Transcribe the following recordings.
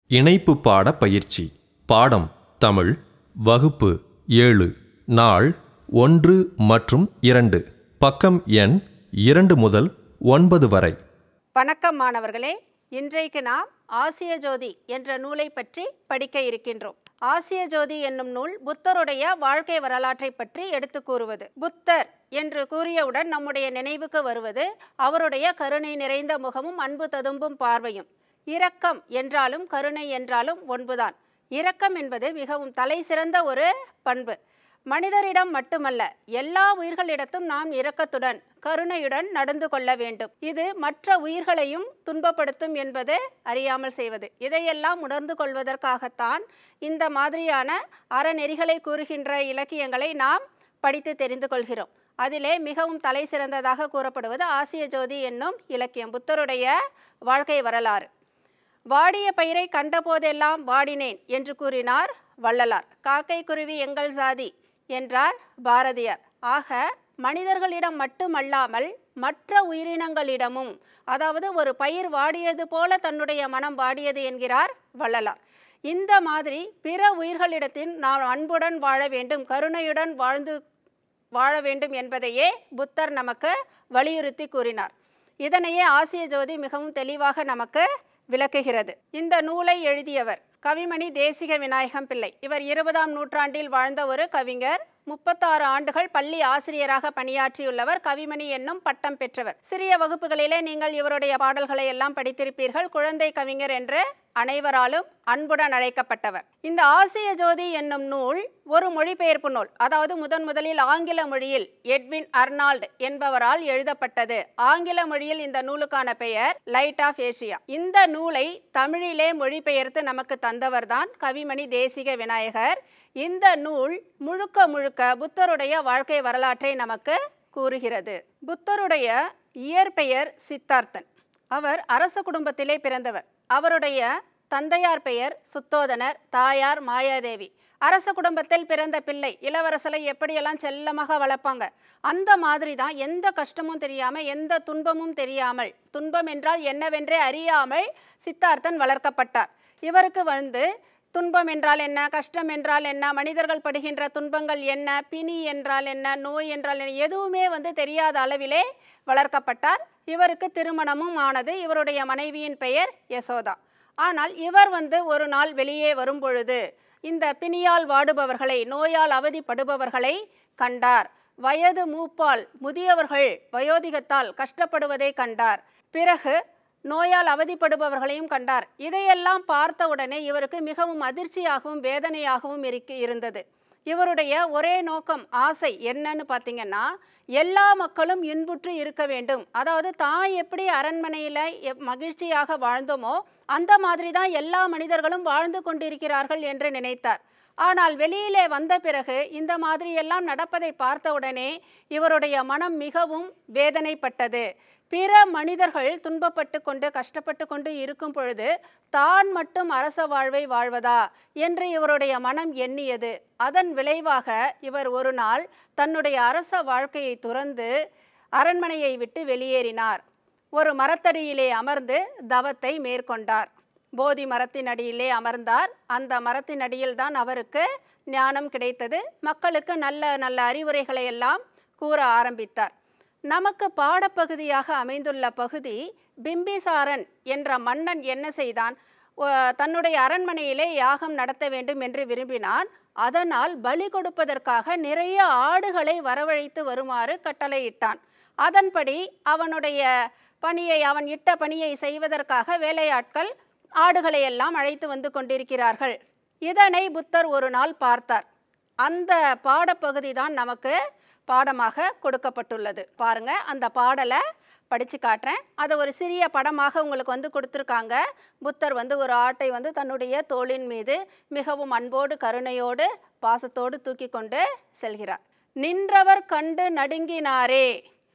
இணைப்பு பாட பயிற்சி பாடம் தமிழ் வகுப்பு ஏழு நாள் ஒன்று மற்றும் இரண்டு பக்கம் எண் இரண்டு முதல் ஒன்பது வரை வணக்கம் மாணவர்களே இன்றைக்கு நாம் ஆசிய ஜோதி என்ற நூலை பற்றி படிக்க இருக்கின்றோம் ஆசிய ஜோதி என்னும் நூல் புத்தருடைய வாழ்க்கை வரலாற்றை பற்றி எடுத்து கூறுவது புத்தர் என்று கூறியவுடன் நம்முடைய நினைவுக்கு வருவது அவருடைய கருணை நிறைந்த முகமும் அன்பு ததும்பும் பார்வையும் இரக்கம் என்றாலும் கருணை என்றாலும் ஒன்புதான் இரக்கம் என்பது மிகவும் தலை சிறந்த ஒரு பண்பு மனிதரிடம் மட்டுமல்ல எல்லா உயிர்களிடத்தும் நாம் இரக்கத்துடன் கருணையுடன் நடந்து கொள்ள வேண்டும் இது மற்ற உயிர்களையும் துன்பப்படுத்தும் என்பது அறியாமல் செய்வது இதையெல்லாம் உணர்ந்து கொள்வதற்காகத்தான் இந்த மாதிரியான அறநெறிகளை கூறுகின்ற இலக்கியங்களை நாம் படித்து தெரிந்து கொள்கிறோம் அதிலே மிகவும் தலை சிறந்ததாக கூறப்படுவது ஆசிய ஜோதி என்னும் இலக்கியம் புத்தருடைய வாழ்க்கை வரலாறு வாடிய பயிரை கண்டபோதெல்லாம் வாடினேன் என்று கூறினார் வள்ளலார் காக்கை குருவி எங்கள் சாதி என்றார் பாரதியார் ஆக மனிதர்களிடம் மட்டுமல்லாமல் மற்ற உயிரினங்களிடமும் அதாவது ஒரு பயிர் வாடியது போல தன்னுடைய மனம் வாடியது என்கிறார் வள்ளலார் இந்த மாதிரி பிற உயிர்களிடத்தில் நாம் அன்புடன் வாழ வேண்டும் கருணையுடன் வாழ்ந்து வாழ வேண்டும் என்பதையே புத்தர் நமக்கு வலியுறுத்தி கூறினார் இதனையே ஆசிய ஜோதி மிகவும் தெளிவாக நமக்கு விளக்குகிறது இந்த நூலை எழுதியவர் கவிமணி தேசிக விநாயகம் பிள்ளை இவர் இருபதாம் நூற்றாண்டில் வாழ்ந்த ஒரு கவிஞர் முப்பத்தாறு ஆண்டுகள் பள்ளி ஆசிரியராக பணியாற்றியுள்ளவர் கவிமணி என்னும் பட்டம் பெற்றவர் சிறிய வகுப்புகளிலே நீங்கள் இவருடைய பாடல்களை எல்லாம் படித்திருப்பீர்கள் குழந்தை கவிஞர் என்று அனைவராலும் அன்புடன் அழைக்கப்பட்டவர் இந்த ஆசிய ஜோதி என்னும் நூல் ஒரு மொழிபெயர்ப்பு நூல் அதாவது முதன் முதலில் ஆங்கில மொழியில் எட்வின் அர்னால்டு என்பவரால் எழுதப்பட்டது ஆங்கில மொழியில் இந்த நூலுக்கான பெயர் லைட் ஆஃப் ஏசியா இந்த நூலை தமிழிலே மொழிபெயர்த்து நமக்கு தந்தவர்தான் கவிமணி தேசிக விநாயகர் இந்த நூல் முழுக்க முழுக்க புத்தருடைய வாழ்க்கை வரலாற்றை நமக்கு கூறுகிறது புத்தருடைய இயற்பெயர் சித்தார்த்தன் அவர் அரச குடும்பத்திலே பிறந்தவர் அவருடைய தந்தையார் பெயர் சுத்தோதனர் தாயார் மாயாதேவி அரச குடும்பத்தில் பிறந்த பிள்ளை இளவரசலை எப்படியெல்லாம் செல்லமாக வளர்ப்பாங்க அந்த மாதிரி தான் எந்த கஷ்டமும் தெரியாமல் எந்த துன்பமும் தெரியாமல் துன்பம் என்றால் என்னவென்றே அறியாமல் சித்தார்த்தன் வளர்க்கப்பட்டார் இவருக்கு வந்து துன்பம் என்றால் என்ன கஷ்டம் என்றால் என்ன மனிதர்கள் படுகின்ற துன்பங்கள் என்ன பிணி என்றால் என்ன நோய் என்றால் என்ன எதுவுமே வந்து தெரியாத அளவிலே வளர்க்கப்பட்டார் இவருக்கு திருமணமும் ஆனது இவருடைய மனைவியின் பெயர் யசோதா ஆனால் இவர் வந்து ஒரு நாள் வெளியே வரும் பொழுது இந்த பிணியால் வாடுபவர்களை நோயால் அவதிப்படுபவர்களை கண்டார் வயது மூப்பால் முதியவர்கள் வயோதிகத்தால் கஷ்டப்படுவதை கண்டார் பிறகு நோயால் அவதிப்படுபவர்களையும் கண்டார் இதையெல்லாம் பார்த்தவுடனே இவருக்கு மிகவும் அதிர்ச்சியாகவும் வேதனையாகவும் இருக்கு இருந்தது இவருடைய ஒரே நோக்கம் ஆசை என்னன்னு பார்த்தீங்கன்னா எல்லா மக்களும் இன்புற்று இருக்க வேண்டும் அதாவது தான் எப்படி அரண்மனையில் மகிழ்ச்சியாக வாழ்ந்தோமோ அந்த மாதிரி தான் எல்லா மனிதர்களும் வாழ்ந்து கொண்டிருக்கிறார்கள் என்று நினைத்தார் ஆனால் வெளியிலே வந்த பிறகு இந்த மாதிரி எல்லாம் நடப்பதை பார்த்தவுடனே இவருடைய மனம் மிகவும் வேதனைப்பட்டது பிற மனிதர்கள் துன்பப்பட்டு கொண்டு கஷ்டப்பட்டு கொண்டு இருக்கும் பொழுது தான் மட்டும் அரச வாழ்வை வாழ்வதா என்று இவருடைய மனம் எண்ணியது அதன் விளைவாக இவர் ஒரு நாள் தன்னுடைய அரச வாழ்க்கையை துறந்து அரண்மனையை விட்டு வெளியேறினார் ஒரு மரத்தடியிலே அமர்ந்து தவத்தை மேற்கொண்டார் போதி மரத்தின் அடியிலே அமர்ந்தார் அந்த மரத்தின் அடியில் தான் அவருக்கு ஞானம் கிடைத்தது மக்களுக்கு நல்ல நல்ல அறிவுரைகளை எல்லாம் கூற ஆரம்பித்தார் நமக்கு பாடப்பகுதியாக அமைந்துள்ள பகுதி பிம்பிசாரன் என்ற மன்னன் என்ன செய்தான் தன்னுடைய அரண்மனையிலே யாகம் நடத்த வேண்டும் என்று விரும்பினான் அதனால் பலி கொடுப்பதற்காக நிறைய ஆடுகளை வரவழைத்து வருமாறு கட்டளையிட்டான் அதன்படி அவனுடைய பணியை அவன் இட்ட பணியை செய்வதற்காக வேலையாட்கள் ஆடுகளை எல்லாம் அழைத்து வந்து கொண்டிருக்கிறார்கள் இதனை புத்தர் ஒரு நாள் பார்த்தார் அந்த பாடப்பகுதி தான் நமக்கு பாடமாக கொடுக்கப்பட்டுள்ளது பாருங்க அந்த பாடலை படித்து காட்டுறேன் அதை ஒரு சிறிய படமாக உங்களுக்கு வந்து கொடுத்துருக்காங்க புத்தர் வந்து ஒரு ஆட்டை வந்து தன்னுடைய தோளின் மீது மிகவும் அன்போடு கருணையோடு பாசத்தோடு தூக்கி கொண்டு செல்கிறார் நின்றவர் கண்டு நடுங்கினாரே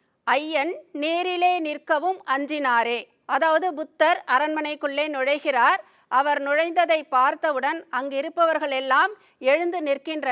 ஐயன் நேரிலே நிற்கவும் அஞ்சினாரே அதாவது புத்தர் அரண்மனைக்குள்ளே நுழைகிறார் அவர் நுழைந்ததை பார்த்தவுடன் அங்கு இருப்பவர்கள் எல்லாம் எழுந்து நிற்கின்றனர்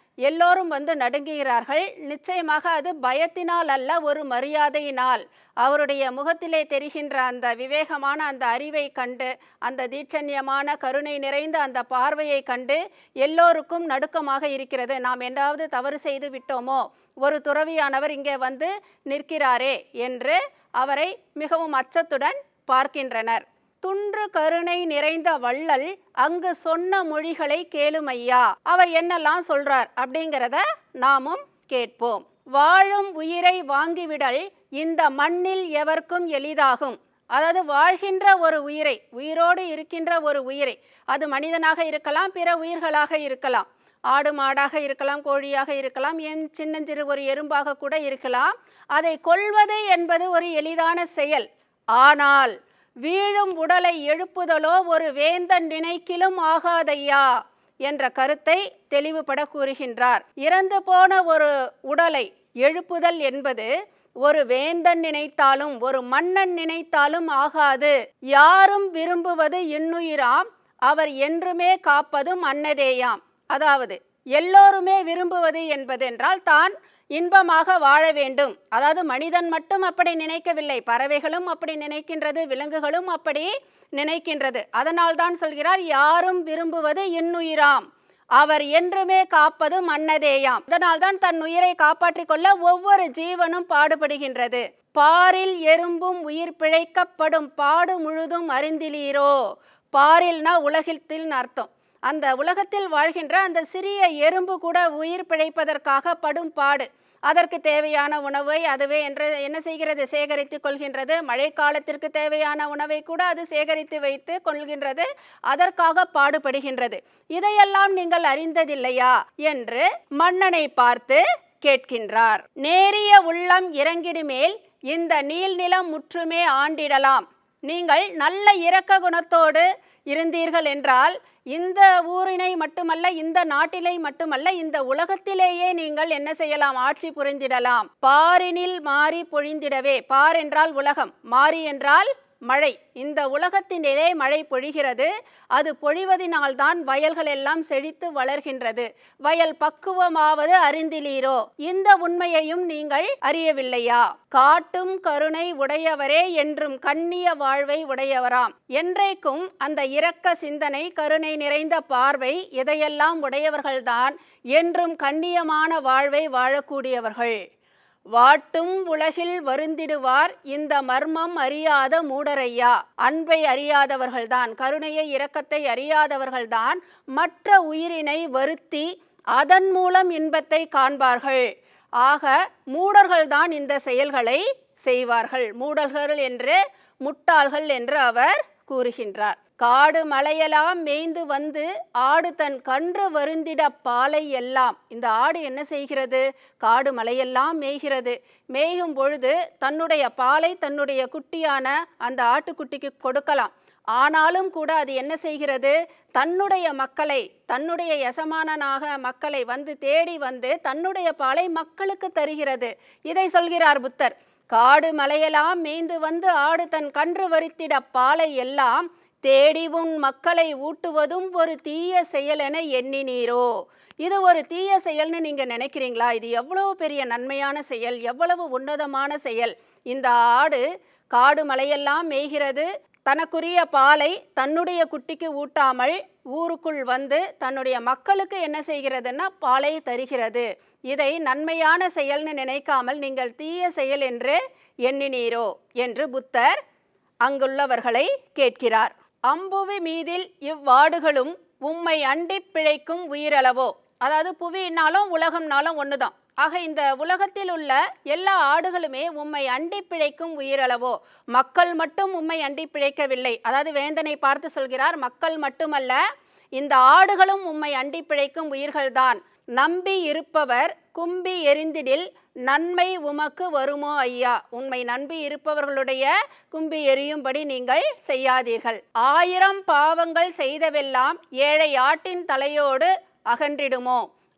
எல்லோரும் வந்து நடுங்குகிறார்கள் நிச்சயமாக அது பயத்தினால் அல்ல ஒரு மரியாதையினால் அவருடைய முகத்திலே தெரிகின்ற அந்த விவேகமான அந்த அறிவை கண்டு அந்த தீட்சண்யமான கருணை நிறைந்த அந்த பார்வையை கண்டு எல்லோருக்கும் நடுக்கமாக இருக்கிறது நாம் என்றாவது தவறு செய்து விட்டோமோ ஒரு துறவியானவர் இங்கே வந்து நிற்கிறாரே என்று அவரை மிகவும் அச்சத்துடன் பார்க்கின்றனர் துன்று கருணை நிறைந்த வள்ளல் அங்கு சொன்ன மொழிகளை கேளுமையா அவர் என்னெல்லாம் சொல்றார் அப்படிங்கிறத நாமும் கேட்போம் வாழும் உயிரை வாங்கிவிடல் இந்த மண்ணில் எவர்க்கும் எளிதாகும் அதாவது வாழ்கின்ற ஒரு உயிரை உயிரோடு இருக்கின்ற ஒரு உயிரை அது மனிதனாக இருக்கலாம் பிற உயிர்களாக இருக்கலாம் ஆடு மாடாக இருக்கலாம் கோழியாக இருக்கலாம் என் சின்னஞ்சிறு ஒரு எறும்பாக கூட இருக்கலாம் அதை கொல்வது என்பது ஒரு எளிதான செயல் ஆனால் வீழும் உடலை எழுப்புதலோ ஒரு வேந்தன் நினைக்கிலும் ஆகாதையா என்ற கருத்தை தெளிவுபட கூறுகின்றார் இறந்து போன ஒரு உடலை எழுப்புதல் என்பது ஒரு வேந்தன் நினைத்தாலும் ஒரு மன்னன் நினைத்தாலும் ஆகாது யாரும் விரும்புவது இன்னுயிராம் அவர் என்றுமே காப்பதும் அன்னதேயாம் அதாவது எல்லோருமே விரும்புவது என்பது என்றால் தான் இன்பமாக வாழ வேண்டும் அதாவது மனிதன் மட்டும் அப்படி நினைக்கவில்லை பறவைகளும் அப்படி நினைக்கின்றது விலங்குகளும் அப்படி நினைக்கின்றது அதனால் தான் சொல்கிறார் யாரும் விரும்புவது இன்னுயிராம் அவர் என்றுமே காப்பது மன்னதேயாம் இதனால்தான் தன் உயிரை காப்பாற்றிக் கொள்ள ஒவ்வொரு ஜீவனும் பாடுபடுகின்றது பாரில் எறும்பும் உயிர் பிழைக்கப்படும் பாடு முழுதும் அறிந்திலீரோ பாரில்னா உலகத்தில் அர்த்தம் அந்த உலகத்தில் வாழ்கின்ற அந்த சிறிய எறும்பு கூட உயிர் பிழைப்பதற்காக படும் பாடு அதற்கு தேவையான உணவை அதுவே என்று என்ன செய்கிறது சேகரித்து கொள்கின்றது மழைக்காலத்திற்கு தேவையான உணவை கூட அது சேகரித்து வைத்து கொள்கின்றது அதற்காக பாடுபடுகின்றது இதையெல்லாம் நீங்கள் அறிந்ததில்லையா என்று மன்னனை பார்த்து கேட்கின்றார் நேரிய உள்ளம் இறங்கிடுமேல் இந்த நீள்நிலம் முற்றுமே ஆண்டிடலாம் நீங்கள் நல்ல இரக்க குணத்தோடு இருந்தீர்கள் என்றால் இந்த ஊரினை மட்டுமல்ல இந்த நாட்டிலை மட்டுமல்ல இந்த உலகத்திலேயே நீங்கள் என்ன செய்யலாம் ஆட்சி புரிந்திடலாம் பாரினில் மாறி பொழிந்திடவே பார் என்றால் உலகம் மாறி என்றால் மழை இந்த உலகத்தினிலே மழை பொழிகிறது அது பொழிவதினால்தான் வயல்கள் எல்லாம் செழித்து வளர்கின்றது வயல் பக்குவமாவது அறிந்திலீரோ இந்த உண்மையையும் நீங்கள் அறியவில்லையா காட்டும் கருணை உடையவரே என்றும் கண்ணிய வாழ்வை உடையவராம் என்றைக்கும் அந்த இரக்க சிந்தனை கருணை நிறைந்த பார்வை இதையெல்லாம் உடையவர்கள்தான் என்றும் கண்ணியமான வாழ்வை வாழக்கூடியவர்கள் வாட்டும் உலகில் வருந்திடுவார் இந்த மர்மம் அறியாத மூடரையா அன்பை அறியாதவர்கள்தான் கருணையை இரக்கத்தை அறியாதவர்கள்தான் மற்ற உயிரினை வருத்தி அதன் மூலம் இன்பத்தை காண்பார்கள் ஆக மூடர்கள்தான் இந்த செயல்களை செய்வார்கள் மூடர்கள் என்று முட்டாள்கள் என்று அவர் கூறுகின்றார் காடு மலையெல்லாம் மேய்ந்து வந்து ஆடு தன் கன்று வருந்திட பாலை எல்லாம் இந்த ஆடு என்ன செய்கிறது காடு மலையெல்லாம் மேய்கிறது மேயும் பொழுது தன்னுடைய பாலை தன்னுடைய குட்டியான அந்த ஆட்டுக்குட்டிக்கு கொடுக்கலாம் ஆனாலும் கூட அது என்ன செய்கிறது தன்னுடைய மக்களை தன்னுடைய எசமானனாக மக்களை வந்து தேடி வந்து தன்னுடைய பாலை மக்களுக்கு தருகிறது இதை சொல்கிறார் புத்தர் காடு மலையெல்லாம் மேய்ந்து வந்து ஆடு தன் கன்று வரித்திட பாலை எல்லாம் தேடி உன் மக்களை ஊட்டுவதும் ஒரு தீய செயல் என எண்ணினீரோ இது ஒரு தீய செயல்னு நீங்க நினைக்கிறீங்களா இது எவ்வளவு பெரிய நன்மையான செயல் எவ்வளவு உன்னதமான செயல் இந்த ஆடு காடு மலையெல்லாம் மேய்கிறது தனக்குரிய பாலை தன்னுடைய குட்டிக்கு ஊட்டாமல் ஊருக்குள் வந்து தன்னுடைய மக்களுக்கு என்ன செய்கிறதுன்னா பாலை தருகிறது இதை நன்மையான செயல்னு நினைக்காமல் நீங்கள் தீய செயல் என்று எண்ணினீரோ என்று புத்தர் அங்குள்ளவர்களை கேட்கிறார் அம்புவி மீதில் இவ்வாடுகளும் உம்மை அண்டிப் பிழைக்கும் உயிரளவோ அதாவது புவினாலும் உலகம்னாலும் ஒண்ணுதான் ஆக இந்த உலகத்தில் உள்ள எல்லா ஆடுகளுமே உம்மை அண்டி பிழைக்கும் உயிரளவோ மக்கள் மட்டும் உம்மை அண்டி பிழைக்கவில்லை அதாவது வேந்தனை பார்த்து சொல்கிறார் மக்கள் மட்டுமல்ல இந்த ஆடுகளும் உம்மை அண்டி பிழைக்கும் உயிர்கள்தான் நம்பி இருப்பவர் கும்பி எரிந்திடில் நன்மை உமக்கு வருமோ ஐயா உண்மை நம்பி இருப்பவர்களுடைய கும்பி எரியும்படி நீங்கள் செய்யாதீர்கள் ஆயிரம் பாவங்கள் செய்தவெல்லாம் ஏழை ஆட்டின் தலையோடு அகன்றிடுமோ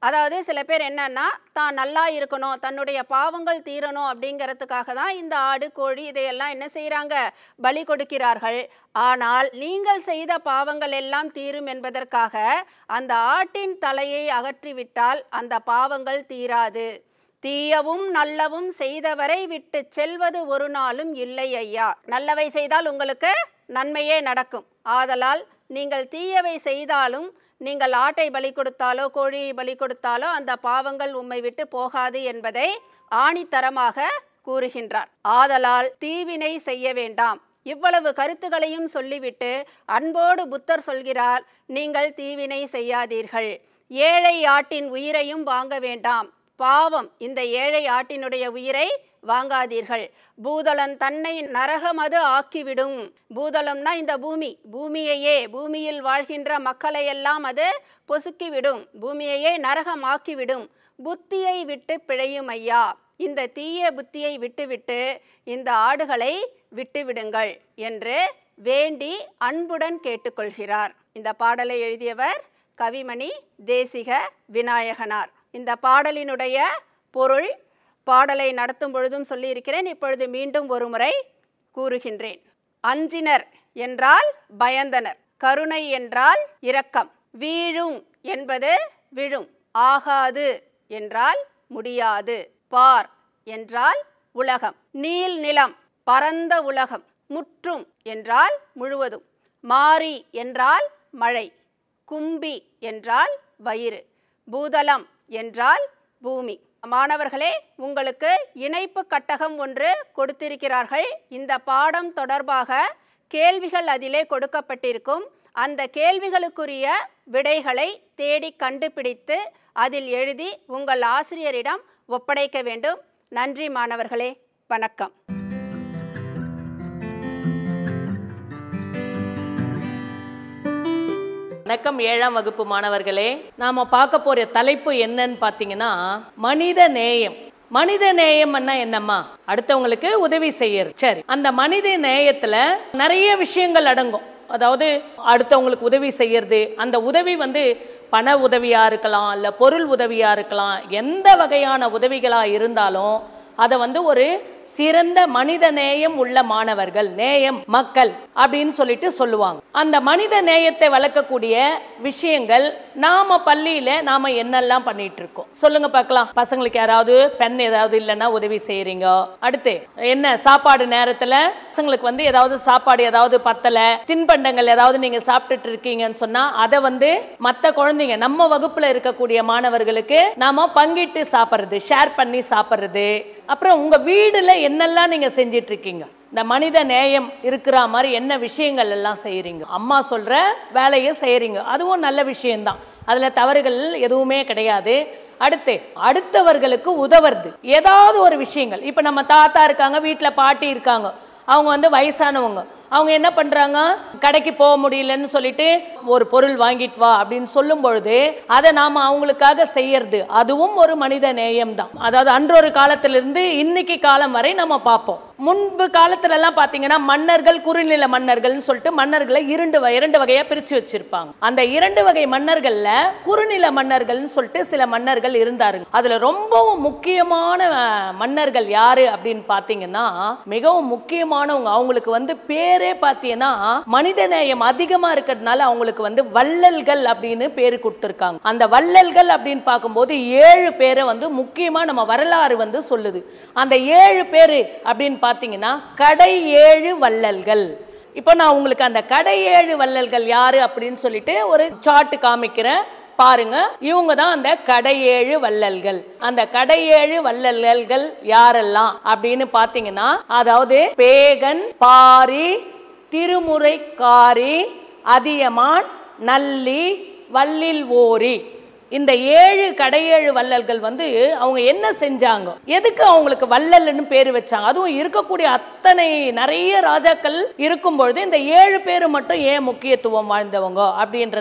அதாவது சில பேர் என்னன்னா தான் நல்லா இருக்கணும் தன்னுடைய பாவங்கள் தீரணும் அப்படிங்கிறதுக்காக தான் இந்த ஆடு கோழி இதையெல்லாம் என்ன செய்கிறாங்க பலி கொடுக்கிறார்கள் ஆனால் நீங்கள் செய்த பாவங்கள் எல்லாம் தீரும் என்பதற்காக அந்த ஆட்டின் தலையை அகற்றிவிட்டால் அந்த பாவங்கள் தீராது தீயவும் நல்லவும் செய்தவரை விட்டு செல்வது ஒரு நாளும் இல்லை ஐயா நல்லவை செய்தால் உங்களுக்கு நன்மையே நடக்கும் ஆதலால் நீங்கள் தீயவை செய்தாலும் நீங்கள் ஆட்டை பலி கொடுத்தாலோ கோழியை பலி கொடுத்தாலோ அந்த பாவங்கள் உம்மை விட்டு போகாது என்பதை ஆணித்தரமாக கூறுகின்றார் ஆதலால் தீவினை செய்ய வேண்டாம் இவ்வளவு கருத்துகளையும் சொல்லிவிட்டு அன்போடு புத்தர் சொல்கிறார் நீங்கள் தீவினை செய்யாதீர்கள் ஏழை ஆட்டின் உயிரையும் வாங்க வேண்டாம் பாவம் இந்த ஏழை ஆட்டினுடைய உயிரை வாங்காதீர்கள் பூதளன் தன்னை நரகமது ஆக்கிவிடும் பூதளம்னா இந்த பூமி பூமியையே பூமியில் வாழ்கின்ற மக்களையெல்லாம் அது பொசுக்கிவிடும் பூமியையே நரகம் ஆக்கிவிடும் புத்தியை விட்டு பிழையும் ஐயா இந்த தீய புத்தியை விட்டுவிட்டு இந்த ஆடுகளை விட்டுவிடுங்கள் என்று வேண்டி அன்புடன் கேட்டுக்கொள்கிறார் இந்த பாடலை எழுதியவர் கவிமணி தேசிக விநாயகனார் இந்த பாடலினுடைய பொருள் பாடலை நடத்தும் பொழுதும் சொல்லியிருக்கிறேன் இப்பொழுது மீண்டும் ஒரு முறை கூறுகின்றேன் அஞ்சினர் என்றால் பயந்தனர் கருணை என்றால் இரக்கம் வீழும் என்பது விழும் ஆகாது என்றால் முடியாது பார் என்றால் உலகம் நீல் நிலம் பரந்த உலகம் முற்றும் என்றால் முழுவதும் மாறி என்றால் மழை கும்பி என்றால் வயிறு பூதலம் என்றால் பூமி மாணவர்களே உங்களுக்கு இணைப்பு கட்டகம் ஒன்று கொடுத்திருக்கிறார்கள் இந்த பாடம் தொடர்பாக கேள்விகள் அதிலே கொடுக்கப்பட்டிருக்கும் அந்த கேள்விகளுக்குரிய விடைகளை தேடி கண்டுபிடித்து அதில் எழுதி உங்கள் ஆசிரியரிடம் ஒப்படைக்க வேண்டும் நன்றி மாணவர்களே வணக்கம் வணக்கம் ஏழாம் வகுப்பு மாணவர்களே நாம பார்க்க போற தலைப்பு என்னன்னு பாத்தீங்கன்னா மனித நேயம் மனித நேயம்னா என்னம்மா அடுத்தவங்களுக்கு உதவி செய்யறது சரி அந்த மனித நேயத்துல நிறைய விஷயங்கள் அடங்கும் அதாவது அடுத்தவங்களுக்கு உதவி செய்யறது அந்த உதவி வந்து பண உதவியா இருக்கலாம் இல்ல பொருள் உதவியா இருக்கலாம் எந்த வகையான உதவிகளா இருந்தாலும் அதை வந்து ஒரு சிறந்த மனித நேயம் உள்ள மாணவர்கள் நேயம் மக்கள் அப்படின்னு சொல்லிட்டு சொல்லுவாங்க அந்த மனித நேயத்தை வளர்க்கக்கூடிய விஷயங்கள் நாம பள்ளியில நாம என்னெல்லாம் பண்ணிட்டு இருக்கோம் சொல்லுங்க பார்க்கலாம் பசங்களுக்கு யாராவது பெண் ஏதாவது இல்லைன்னா உதவி செய்யறீங்க அடுத்து என்ன சாப்பாடு நேரத்துல பசங்களுக்கு வந்து ஏதாவது சாப்பாடு ஏதாவது பத்தல தின்பண்டங்கள் ஏதாவது நீங்க சாப்பிட்டுட்டு இருக்கீங்கன்னு சொன்னா அதை வந்து மத்த குழந்தைங்க நம்ம வகுப்புல இருக்கக்கூடிய மாணவர்களுக்கு நாம பங்கிட்டு சாப்பிடுறது ஷேர் பண்ணி சாப்பிடுறது அப்புறம் உங்க வீடுல என்னெல்லாம் நீங்க செஞ்சிட்டு இருக்கீங்க இந்த மனித நேயம் இருக்கிற மாதிரி என்ன விஷயங்கள் எல்லாம் செய்யறீங்க அம்மா சொல்ற வேலையை செய்யறீங்க அதுவும் நல்ல விஷயம்தான் அதுல தவறுகள் எதுவுமே கிடையாது அடுத்து அடுத்தவர்களுக்கு உதவுறது ஏதாவது ஒரு விஷயங்கள் இப்ப நம்ம தாத்தா இருக்காங்க வீட்டுல பாட்டி இருக்காங்க அவங்க வந்து வயசானவங்க அவங்க என்ன பண்றாங்க கடைக்கு போக முடியலன்னு சொல்லிட்டு ஒரு பொருள் வாங்கிட்டு வா அப்படின்னு சொல்லும் பொழுது அதை நாம அவங்களுக்காக செய்யறது அதுவும் ஒரு மனித நேயம் தான் அதாவது அன்றொரு காலத்திலிருந்து இன்னைக்கு காலம் வரை நம்ம பார்ப்போம் முன்பு காலத்துல எல்லாம் பாத்தீங்கன்னா மன்னர்கள் குறுநில மன்னர்கள்னு சொல்லிட்டு மன்னர்களை இரண்டு வ- இரண்டு வகையா பிரிச்சு வச்சிருப்பாங்க அந்த இரண்டு வகை மன்னர்கள்ல குறுநில மன்னர்கள்னு சொல்லிட்டு சில மன்னர்கள் இருந்தாருங்க அதுல ரொம்பவும் முக்கியமான அஹ், மன்னர்கள் யாரு அப்படின்னு பாத்தீங்கன்னா மிகவும் முக்கியமானவங்க அவங்களுக்கு வந்து பேரே பாத்தீங்கன்னா மனிதநேயம் அதிகமா இருக்கிறதுனால அவங்களுக்கு வந்து வள்ளல்கள் அப்படின்னு பேரு கொடுத்திருக்காங்க அந்த வள்ளல்கள் அப்படின்னு பார்க்கும்போது ஏழு பேரை வந்து முக்கியமா நம்ம வரலாறு வந்து சொல்லுது அந்த ஏழு பேரு அப்படின்னு பாத்தீங்கன்னா கடை ஏழு வள்ளல்கள் இப்போ நான் உங்களுக்கு அந்த கடை ஏழு வள்ளல்கள் யாரு அப்படின்னு சொல்லிட்டு ஒரு சார்ட் காமிக்கிறேன் பாருங்க இவங்க தான் அந்த கடையேழு வள்ளல்கள் அந்த கடையேழு வள்ளல்கள் யாரெல்லாம் அப்படின்னு பாத்தீங்கன்னா அதாவது பேகன் பாரி திருமுறைக்காரி அதியமான் நல்லி வல்லில் ஓரி இந்த ஏழு கடையேழு வள்ளல்கள் வந்து அவங்க என்ன செஞ்சாங்க எதுக்கு அவங்களுக்கு வள்ளல்னு பேர் வச்சாங்க அதுவும் இருக்கக்கூடிய அத்தனை நிறைய ராஜாக்கள் இருக்கும் பொழுது இந்த ஏழு பேர் மட்டும் ஏன் முக்கியத்துவம் வாழ்ந்தவங்க அப்படின்றத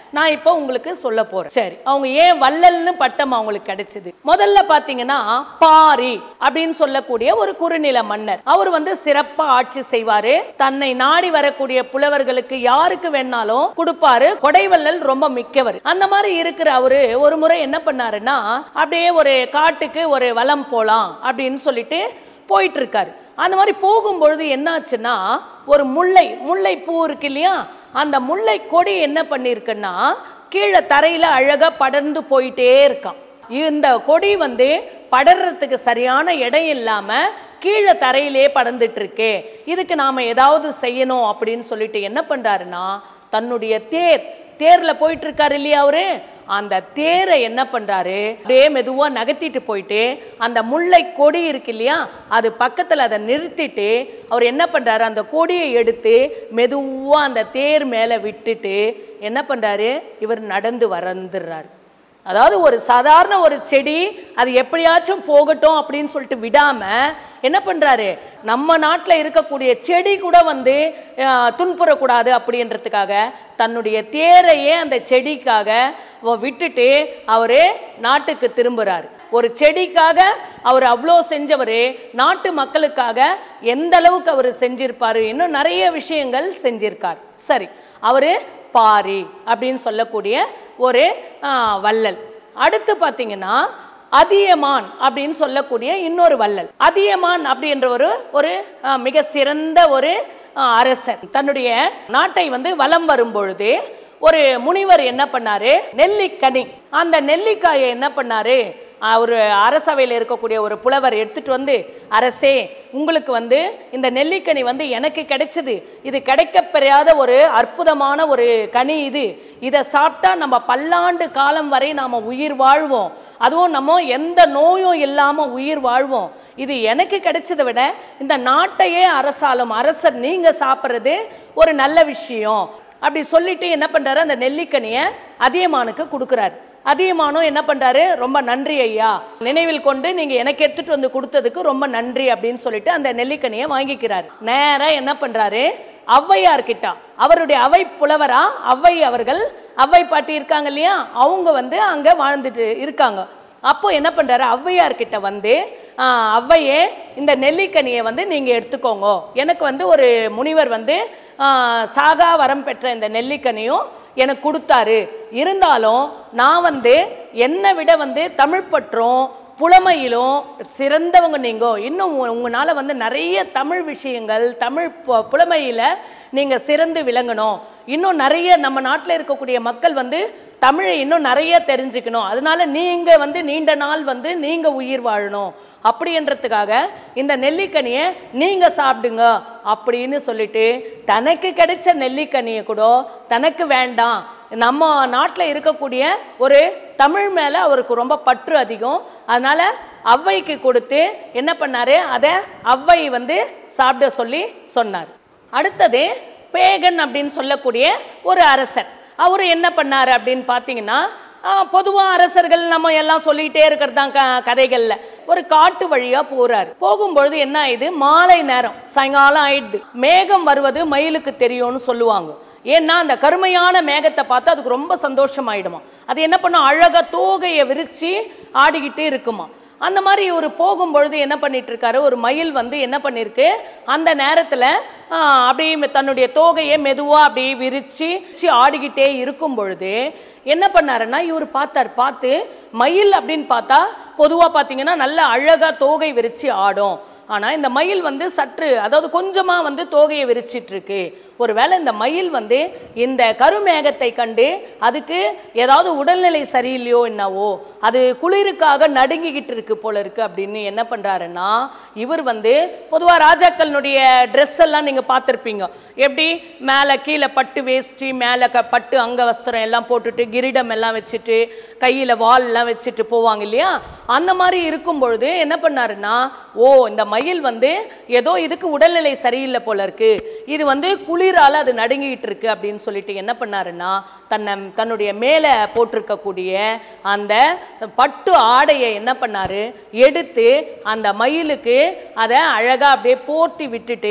நான் இப்போ உங்களுக்கு சொல்ல போறேன் சரி அவங்க ஏன் வள்ளல்னு பட்டம் அவங்களுக்கு கிடைச்சது முதல்ல பாத்தீங்கன்னா பாரி அப்படின்னு சொல்லக்கூடிய ஒரு குறுநில மன்னர் அவர் வந்து சிறப்பா ஆட்சி செய்வாரு தன்னை நாடி வரக்கூடிய புலவர்களுக்கு யாருக்கு வேணாலும் கொடுப்பாரு கொடைவள்ளல் ரொம்ப மிக்கவர் அந்த மாதிரி இருக்கிற அவரு ஒரு முறை என்ன பண்ணாருன்னா அப்படியே ஒரு காட்டுக்கு ஒரு வலம் போலாம் அப்படின்னு சொல்லிட்டு போயிட்டு இருக்காரு அந்த மாதிரி போகும்பொழுது என்னாச்சுன்னா ஒரு முல்லை முல்லை பூ இருக்கு இல்லையா அந்த முல்லை கொடி என்ன பண்ணிருக்குன்னா கீழே தரையில அழகா படர்ந்து போயிட்டே இருக்கான் இந்த கொடி வந்து படர்றதுக்கு சரியான இடம் இல்லாம கீழே தரையிலே படர்ந்துட்டு இருக்கே இதுக்கு நாம ஏதாவது செய்யணும் அப்படின்னு சொல்லிட்டு என்ன பண்றாருன்னா தன்னுடைய தேர் தேர்ல போயிட்டு இருக்காரு இல்லையா அவரு அந்த தேரை என்ன பண்றாரு அப்படியே மெதுவா நகர்த்திட்டு போயிட்டு அந்த முல்லை கொடி இருக்கு இல்லையா அது பக்கத்துல அதை நிறுத்திட்டு அவர் என்ன பண்றாரு அந்த கொடியை எடுத்து மெதுவா அந்த தேர் மேல விட்டுட்டு என்ன பண்றாரு இவர் நடந்து வரந்துடுறாரு அதாவது ஒரு சாதாரண ஒரு செடி அது எப்படியாச்சும் போகட்டும் அப்படின்னு சொல்லிட்டு விடாம என்ன பண்றாரு நம்ம நாட்டில் இருக்கக்கூடிய செடி கூட வந்து அஹ், துன்புறக்கூடாது அப்படின்றதுக்காக தன்னுடைய தேரையே அந்த செடிக்காக வ- விட்டுட்டு அவரு நாட்டுக்கு திரும்புறாரு ஒரு செடிக்காக அவர் அவ்வளோ செஞ்சவர் நாட்டு மக்களுக்காக எந்த அளவுக்கு அவர் செஞ்சிருப்பாரு இன்னும் நிறைய விஷயங்கள் செஞ்சிருக்கார் சரி அவரு பாரி அப்படின்னு சொல்லக்கூடிய ஒரு ஆ, வள்ளல் அடுத்து பார்த்தீங்கன்னா அதியமான் அப்படின்னு சொல்லக்கூடிய இன்னொரு வள்ளல் அதியமான் அப்படின்ற ஒரு ஒரு ஆ, மிக சிறந்த ஒரு ஆ, அரசர் தன்னுடைய நாட்டை வந்து வலம் வரும் பொழுது ஒரு முனிவர் என்ன பண்ணாரு நெல்லிக்கனி அந்த நெல்லிக்காயை என்ன பண்ணாரு ஆஹ் ஒரு அரசவையில் இருக்கக்கூடிய ஒரு புலவர் எடுத்துட்டு வந்து அரசே உங்களுக்கு வந்து இந்த நெல்லிக்கனி வந்து எனக்கு கிடைச்சது இது கிடைக்கப்பெறாத ஒரு அற்புதமான ஒரு கனி இது இதை சாப்பிட்டா நம்ம பல்லாண்டு காலம் வரை நாம உயிர் வாழ்வோம் அதுவும் நம்ம எந்த நோயும் இல்லாம உயிர் வாழ்வோம் இது எனக்கு கிடைச்சதை விட இந்த நாட்டையே அரசாலும் அரசர் நீங்க சாப்பிட்றது ஒரு நல்ல விஷயம் அப்படி சொல்லிட்டு என்ன பண்றாரு அந்த நெல்லிக்கனியை அதியமானுக்கு கொடுக்குறாரு அதியமானும் என்ன பண்றாரு ரொம்ப நன்றி ஐயா நினைவில் கொண்டு நீங்க எனக்கு எடுத்துட்டு வந்து கொடுத்ததுக்கு ரொம்ப நன்றி அப்படின்னு சொல்லிட்டு அந்த நெல்லிக்கனியை வாங்கிக்கிறாரு நேரா என்ன பண்றாரு ஔவையார் கிட்ட அவருடைய அவை புலவரா அவ்வை அவர்கள் அவ்வை பாட்டி இருக்காங்க இல்லையா அவங்க வந்து அங்க வாழ்ந்துட்டு இருக்காங்க அப்போ என்ன பண்றாரு ஔவையார் கிட்ட வந்து ஆஹ், ஔவையே இந்த நெல்லிக்கனியை வந்து நீங்க எடுத்துக்கோங்க எனக்கு வந்து ஒரு முனிவர் வந்து ஆஹ், சாகா வரம் பெற்ற இந்த நெல்லிக்கனியும் எனக்கு கொடுத்தாரு இருந்தாலும் நான் வந்து என்னை விட வந்து தமிழ் பற்றும் புலமையிலும் சிறந்தவங்க நீங்க இன்னும் உங்க- உங்களால வந்து நிறைய தமிழ் விஷயங்கள் தமிழ் பு- புலமையில நீங்க சிறந்து விளங்கணும் இன்னும் நிறைய நம்ம நாட்டில் இருக்கக்கூடிய மக்கள் வந்து தமிழை இன்னும் நிறைய தெரிஞ்சுக்கணும் அதனால நீங்க வந்து நீண்ட நாள் வந்து நீங்க உயிர் வாழணும் அப்படின்றதுக்காக இந்த நெல்லிக்கனியை நீங்க சாப்பிடுங்க அப்படின்னு சொல்லிட்டு தனக்கு கிடைச்ச நெல்லிக்கனியை கூட தனக்கு வேண்டாம் நம்ம நாட்டில் இருக்கக்கூடிய ஒரு தமிழ் மேல அவருக்கு ரொம்ப பற்று அதிகம் அதனால ஔவைக்கு கொடுத்து என்ன பண்ணாரு அதை ஔவை வந்து சாப்பிட சொல்லி சொன்னார் அடுத்தது பேகன் அப்படின்னு சொல்லக்கூடிய ஒரு அரசர் அவர் என்ன பண்ணாரு அப்படின்னு பார்த்தீங்கன்னா பொதுவாக அரசர்கள் நம்ம எல்லாம் சொல்லிட்டே இருக்கிறது தான் க கதைகளில் ஒரு காட்டு வழியா போறாரு போகும்பொழுது என்ன ஆயிடுது மாலை நேரம் சாயங்காலம் ஆயிடுது மேகம் வருவது மயிலுக்கு தெரியும்னு சொல்லுவாங்க ஏன்னா அந்த கருமையான மேகத்தை பார்த்து அதுக்கு ரொம்ப சந்தோஷமாயிடுமா அது என்ன பண்ணும் அழகா தோகையை விரிச்சு ஆடிக்கிட்டே இருக்குமா அந்த மாதிரி ஒரு போகும்பொழுது என்ன பண்ணிட்டு இருக்காரு ஒரு மயில் வந்து என்ன பண்ணிருக்கு அந்த நேரத்துல ஆஹ், அப்படியே தன்னுடைய தோகையை மெதுவா அப்படியே விரிச்சு விரிச்சு ஆடிக்கிட்டே இருக்கும் பொழுது என்ன பண்ணாருன்னா இவர் பார்த்தார் பார்த்து மயில் அப்படின்னு பார்த்தா பொதுவா பார்த்தீங்கன்னா நல்ல அழகா தோகை விரிச்சு ஆடும் ஆனா இந்த மயில் வந்து சற்று அதாவது கொஞ்சமா வந்து தோகையை விரிச்சிட்டு இருக்கு ஒருவேளை இந்த மயில் வந்து இந்த கருமேகத்தை கண்டு அதுக்கு ஏதாவது உடல்நிலை சரியில்லையோ என்னவோ அது குளிருக்காக நடுங்கிக்கிட்டு இருக்கு போல இருக்கு அப்படின்னு என்ன பண்றாருன்னா இவர் வந்து பொதுவா ராஜாக்களுடைய ட்ரெஸ் எல்லாம் நீங்க பார்த்திருப்பீங்க எப்படி மேலே கீழே பட்டு வேஷ்டி மேலே க பட்டு அங்க வஸ்திரம் எல்லாம் போட்டுட்டு கிரீடம் எல்லாம் வச்சுட்டு கையில வால் எல்லாம் வச்சுட்டு போவாங்க இல்லையா அந்த மாதிரி இருக்கும் பொழுது என்ன பண்ணாருன்னா ஓ இந்த மயில் வந்து ஏதோ இதுக்கு உடல்நிலை சரியில்லை போல இருக்கு இது வந்து குளிரால அது நடுங்கிட்டு இருக்கு அப்படின்னு சொல்லிட்டு என்ன பண்ணாருன்னா தன்னை தன்னுடைய மேலே போட்டிருக்கக்கூடிய அந்த பட்டு ஆடையை என்ன பண்ணாரு எடுத்து அந்த மயிலுக்கு அதை அழகா அப்படியே போர்த்தி விட்டுட்டு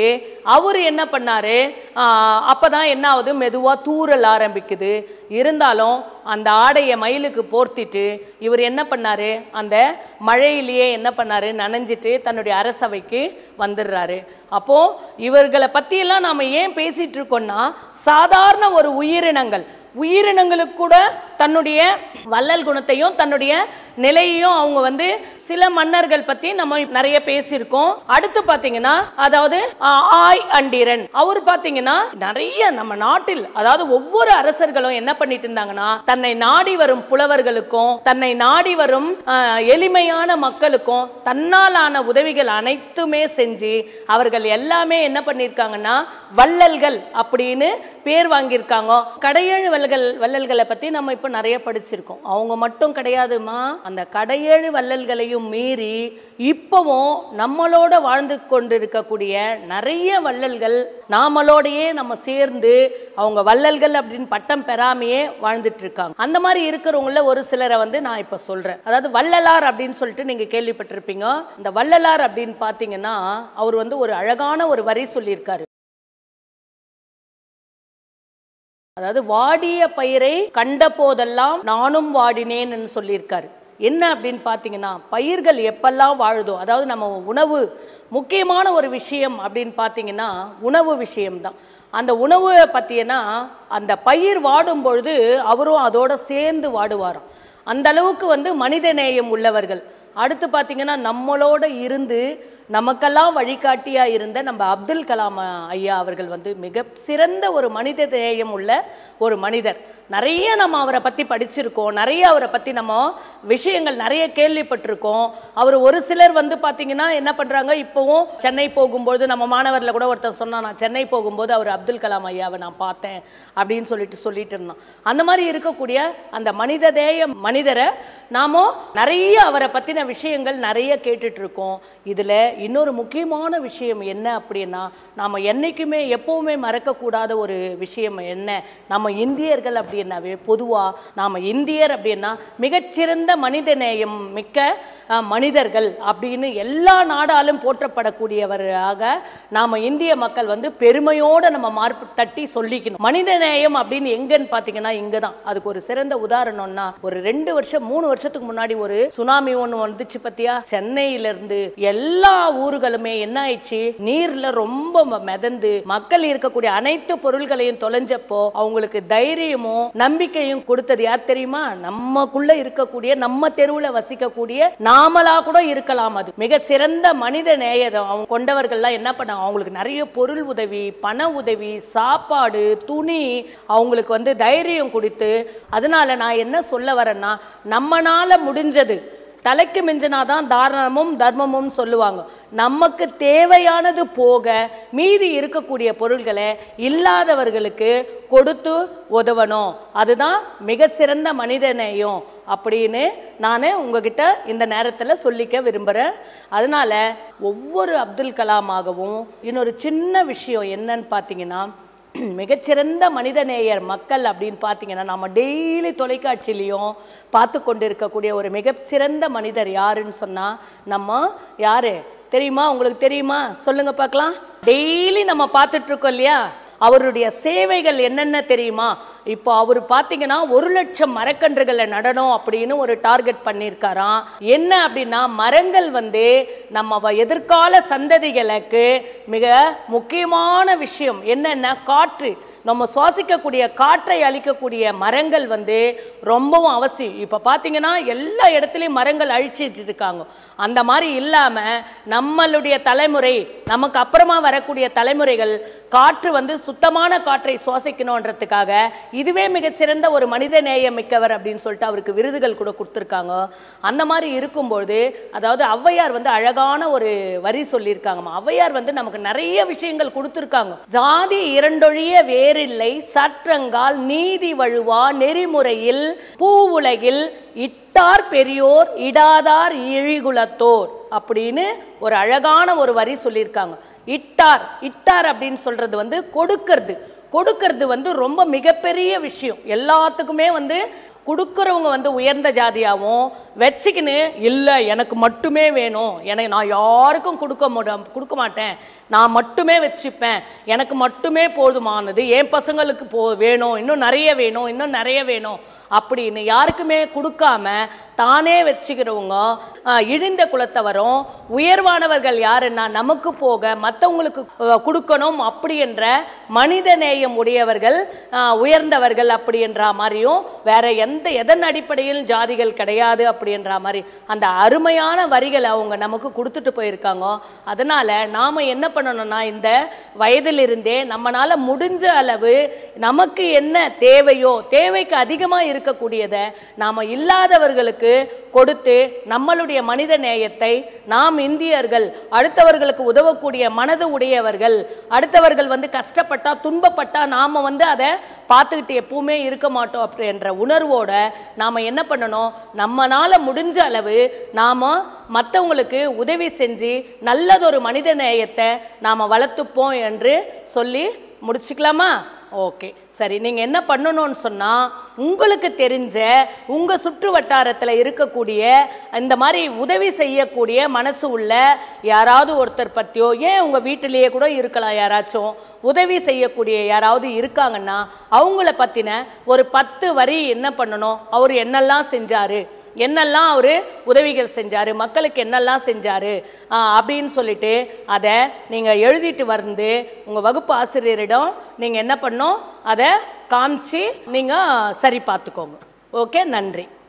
அவர் என்ன பண்ணாரு ஆஹ், அப்பதான் என்ன ஆகுது மெதுவா தூறல் ஆரம்பிக்குது இருந்தாலும் அந்த ஆடையை மயிலுக்கு போர்த்திட்டு இவர் என்ன பண்ணாரு அந்த மழையிலேயே என்ன பண்ணாரு நனைஞ்சிட்டு தன்னுடைய அரசவைக்கு வந்துடுறாரு அப்போ இவர்களை பத்தியெல்லாம் நாம ஏன் பேசிட்டு இருக்கோம்னா சாதாரண ஒரு உயிரினங்கள் உயிரினங்களுக்கு கூட தன்னுடைய வள்ளல் குணத்தையும் தன்னுடைய நிலையையும் அவங்க வந்து சில மன்னர்கள் பத்தி நம்ம நிறைய பேசியிருக்கோம் அடுத்து பாத்தீங்கன்னா அதாவது ஆ, ஆய் அண்டிரன் அவர் பாத்தீங்கன்னா நிறைய நம்ம நாட்டில் அதாவது ஒவ்வொரு அரசர்களும் என்ன பண்ணிட்டு இருந்தாங்கன்னா தன்னை நாடி வரும் புலவர்களுக்கும் தன்னை நாடி வரும் ஆ, எளிமையான மக்களுக்கும் தன்னாலான உதவிகள் அனைத்துமே செஞ்சு அவர்கள் எல்லாமே என்ன பண்ணிருக்காங்கன்னா வள்ளல்கள் அப்படின்னு பேர் வாங்கியிருக்காங்க கடையேழு வள்ளல்கள் வள்ளல்களை பத்தி நம்ம இப்ப நிறைய படிச்சிருக்கோம் அவங்க மட்டும் கிடையாதுமா அந்த கடையேழு வள்ளல்களையும் மீறி இப்பவும் நம்மளோட வாழ்ந்து கொண்டிருக்கக்கூடிய நிறைய வள்ளல்கள் நாமளோடையே நம்ம சேர்ந்து அவங்க வள்ளல்கள் அப்படின்னு பட்டம் பெறாமையே வாழ்ந்துட்டு இருக்காங்க அந்த மாதிரி இருக்கிறவங்கள ஒரு சிலரை வந்து நான் இப்ப சொல்றேன் அதாவது வள்ளலார் அப்படின்னு சொல்லிட்டு நீங்க கேள்விப்பட்டிருப்பீங்க இந்த வள்ளலார் அப்படின்னு பாத்தீங்கன்னா அவர் வந்து ஒரு அழகான ஒரு வரி சொல்லியிருக்காரு அதாவது வாடிய பயிரை கண்ட போதெல்லாம் நானும் வாடினேன்னு சொல்லியிருக்காரு என்ன அப்படின்னு பார்த்தீங்கன்னா பயிர்கள் எப்பெல்லாம் வாழுதோ அதாவது நம்ம உணவு முக்கியமான ஒரு விஷயம் அப்படின்னு பார்த்தீங்கன்னா உணவு விஷயம்தான் அந்த உணவு பற்றியனா அந்த பயிர் வாடும் பொழுது அவரும் அதோட சேர்ந்து வாடுவாராம் அந்த அளவுக்கு வந்து மனித நேயம் உள்ளவர்கள் அடுத்து பார்த்தீங்கன்னா நம்மளோட இருந்து நமக்கெல்லாம் வழிகாட்டியா இருந்த நம்ம அப்துல் கலாம் ஐயா அவர்கள் வந்து மிக சிறந்த ஒரு மனித நேயம் உள்ள ஒரு மனிதர் நிறைய நம்ம அவரை பத்தி படிச்சிருக்கோம் நிறைய அவரை பத்தி நம்ம விஷயங்கள் நிறைய கேள்விப்பட்டிருக்கோம் அவர் ஒரு சிலர் வந்து பாத்தீங்கன்னா என்ன பண்றாங்க இப்பவும் சென்னை போகும்போது நம்ம மாணவர்ல கூட ஒருத்தர் சொன்னா நான் சென்னை போகும்போது அவர் அப்துல் கலாம் ஐயாவை நான் பார்த்தேன் அப்படின்னு சொல்லிட்டு சொல்லிட்டு இருந்தான் அந்த மாதிரி இருக்கக்கூடிய அந்த மனித தேய மனிதரை நாம நிறைய அவரை பத்தின விஷயங்கள் நிறைய கேட்டுட்டு இருக்கோம் இதுல இன்னொரு முக்கியமான விஷயம் என்ன அப்படின்னா நாம என்னைக்குமே எப்பவுமே மறக்கக்கூடாத ஒரு விஷயம் என்ன நம்ம இந்தியர்கள் அப்படின்னாவே பொதுவா நாம இந்தியர் அப்படின்னா மிகச்சிறந்த மனித நேயம் மிக்க அஹ், மனிதர்கள் அப்படின்னு எல்லா நாடாலும் போற்றப்படக்கூடியவராக நாம இந்திய மக்கள் வந்து பெருமையோட நம்ம மார்பு தட்டி சொல்லிக்கணும் மனித நேயம் அப்படின்னு எங்கன்னு பாத்தீங்கன்னா இங்கதான் அதுக்கு ஒரு சிறந்த உதாரணம்னா ஒரு ரெண்டு வருஷம் மூணு வருஷத்துக்கு முன்னாடி ஒரு சுனாமி ஒண்ணு வந்துச்சு பத்தியா சென்னையில இருந்து எல்லா ஊர்களுமே என்ன ஆயிடுச்சு நீர்ல ரொம்ப ம- மிதந்து மக்கள் இருக்கக்கூடிய அனைத்து பொருள்களையும் தொலைஞ்சப்போ அவங்களுக்கு தைரியமும் நம்பிக்கையும் கொடுத்தது யார் தெரியுமா நம்மக்குள்ள இருக்கக்கூடிய நம்ம தெருவுல வசிக்கக்கூடிய நாமளா கூட இருக்கலாம் அது மிக சிறந்த மனித நேயம் அவங்க கொண்டவர்கள்லாம் என்ன பண்ணாங்க அவங்களுக்கு நிறைய பொருள் உதவி பண உதவி சாப்பாடு துணி அவங்களுக்கு வந்து தைரியம் கொடுத்து அதனால நான் என்ன சொல்ல வரேன்னா நம்மனால முடிஞ்சது தலைக்கு மிஞ்சினாதான் தாரணமும் தர்மமும் சொல்லுவாங்க நமக்கு தேவையானது போக மீதி இருக்கக்கூடிய பொருள்களை இல்லாதவர்களுக்கு கொடுத்து உதவணும் அதுதான் மிக சிறந்த மனிதநேயம் அப்படின்னு நான் உங்ககிட்ட இந்த நேரத்தில் சொல்லிக்க விரும்புகிறேன் அதனால ஒவ்வொரு அப்துல் கலாமாகவும் இன்னொரு சின்ன விஷயம் என்னன்னு பார்த்தீங்கன்னா மிகச்சிறந்த மனிதநேயர் மக்கள் அப்படின்னு பார்த்தீங்கன்னா நம்ம டெய்லி தொலைக்காட்சியிலையும் பார்த்து கொண்டு இருக்கக்கூடிய ஒரு மிகச்சிறந்த மனிதர் யாருன்னு சொன்னா நம்ம யாரு தெரியுமா உங்களுக்கு தெரியுமா சொல்லுங்க பார்க்கலாம் டெய்லி நம்ம பார்த்துட்டு இருக்கோம் இல்லையா அவருடைய சேவைகள் என்னென்ன தெரியுமா இப்போ அவர் பார்த்தீங்கன்னா ஒரு லட்சம் மரக்கன்றுகளை நடணும் அப்படின்னு ஒரு டார்கெட் பண்ணியிருக்காராம் என்ன அப்படின்னா மரங்கள் வந்து நம்ம வ- எதிர்கால சந்ததிகளுக்கு மிக முக்கியமான விஷயம் என்னன்னா காற்று நம்ம சுவாசிக்கக்கூடிய காற்றை அழிக்கக்கூடிய மரங்கள் வந்து ரொம்பவும் அவசியம் இப்போ பார்த்தீங்கன்னா எல்லா இடத்துலையும் மரங்கள் அழிச்சிட்டு இருக்காங்க அந்த மாதிரி இல்லாமல் நம்மளுடைய தலைமுறை நமக்கு அப்புறமா வரக்கூடிய தலைமுறைகள் காற்று வந்து சுத்தமான காற்றை சுவாசிக்கணுன்றதுக்காக இதுவே மிகச்சிறந்த ஒரு மனித நேயம் மிக்கவர் அப்படின்னு சொல்லிட்டு அவருக்கு விருதுகள் கூட கொடுத்துருக்காங்க அந்த மாதிரி இருக்கும்போது அதாவது ஔவையார் வந்து அழகான ஒரு வரி சொல்லியிருக்காங்கம்மா ஔவையார் வந்து நமக்கு நிறைய விஷயங்கள் கொடுத்துருக்காங்க ஜாதி இரண்டொழிய வேறில்லை சற்றங்கால் நீதி வழுவா நெறிமுறையில் பூவுலகில் இட்டார் பெரியோர் இடாதார் இழிகுலத்தோர் அப்படின்னு ஒரு அழகான ஒரு வரி சொல்லியிருக்காங்க இட்டார் இட்டார் அப்படின்னு சொல்றது வந்து கொடுக்கறது கொடுக்கறது வந்து ரொம்ப மிகப்பெரிய விஷயம் எல்லாத்துக்குமே வந்து கொடுக்குறவங்க வந்து உயர்ந்த ஜாதியாகவும் வச்சுக்கின்னு இல்லை எனக்கு மட்டுமே வேணும் எனக்கு நான் யாருக்கும் கொடுக்க முட கொடுக்க மாட்டேன் நான் மட்டுமே வச்சுப்பேன் எனக்கு மட்டுமே போதுமானது என் பசங்களுக்கு போ வேணும் இன்னும் நிறைய வேணும் இன்னும் நிறைய வேணும் அப்படின்னு யாருக்குமே கொடுக்காம தானே வச்சுக்கிறவங்க ஆஹ், இழிந்த குலத்தவரும் உயர்வானவர்கள் யாருன்னா நமக்கு போக மற்றவங்களுக்கு கொடுக்கணும் அப்படி என்ற மனித நேயம் உடையவர்கள் ஆஹ், உயர்ந்தவர்கள் அப்படின்ற மாதிரியும் வேற எந்த எதன் அடிப்படையில் ஜாதிகள் கிடையாது அப்படின்ற மாதிரி அந்த அருமையான வரிகளை அவங்க நமக்கு கொடுத்துட்டு போயிருக்காங்க அதனால நாம என்ன பண்ணணும்னா இந்த வயதிலிருந்தே நம்மனால முடிஞ்ச அளவு நமக்கு என்ன தேவையோ தேவைக்கு அதிகமா இருக்கக்கூடியதை நாம இல்லாதவர்களுக்கு கொடுத்து நம்மளுடைய மனித நேயத்தை நாம் இந்தியர்கள் அடுத்தவர்களுக்கு உதவக்கூடிய மனது உடையவர்கள் அடுத்தவர்கள் வந்து கஷ்டப்பட்டா துன்பப்பட்டா நாம வந்து அதை பார்த்துக்கிட்டு எப்பவுமே இருக்க மாட்டோம் அப்படின்ற உணர்வோட நாம என்ன பண்ணணும் நம்மனால முடிஞ்ச அளவு நாம மற்றவங்களுக்கு உதவி செஞ்சு நல்லதொரு மனித நேயத்தை நாம வளர்த்துப்போம் என்று சொல்லி முடிச்சுக்கலாமா ஓகே சரி நீங்க என்ன பண்ணணும்னு சொன்னா உங்களுக்கு தெரிஞ்ச உங்க சுற்று வட்டாரத்துல இருக்கக்கூடிய இந்த மாதிரி உதவி செய்யக்கூடிய மனசு உள்ள யாராவது ஒருத்தர் பத்தியோ ஏன் உங்க வீட்டிலேயே கூட இருக்கலாம் யாராச்சும் உதவி செய்யக்கூடிய யாராவது இருக்காங்கன்னா அவங்கள பத்தின ஒரு பத்து வரி என்ன பண்ணணும் அவர் என்னெல்லாம் செஞ்சாரு என்னெல்லாம் அவர் உதவிகள் செஞ்சாரு மக்களுக்கு என்னெல்லாம் செஞ்சாரு ஆ, அப்படின்னு சொல்லிட்டு அதை நீங்கள் எழுதிட்டு வந்து உங்கள் வகுப்பு ஆசிரியரிடம் நீங்கள் என்ன பண்ணணும் அதை காமிச்சு நீங்கள் சரி பார்த்துக்கோங்க ஓகே நன்றி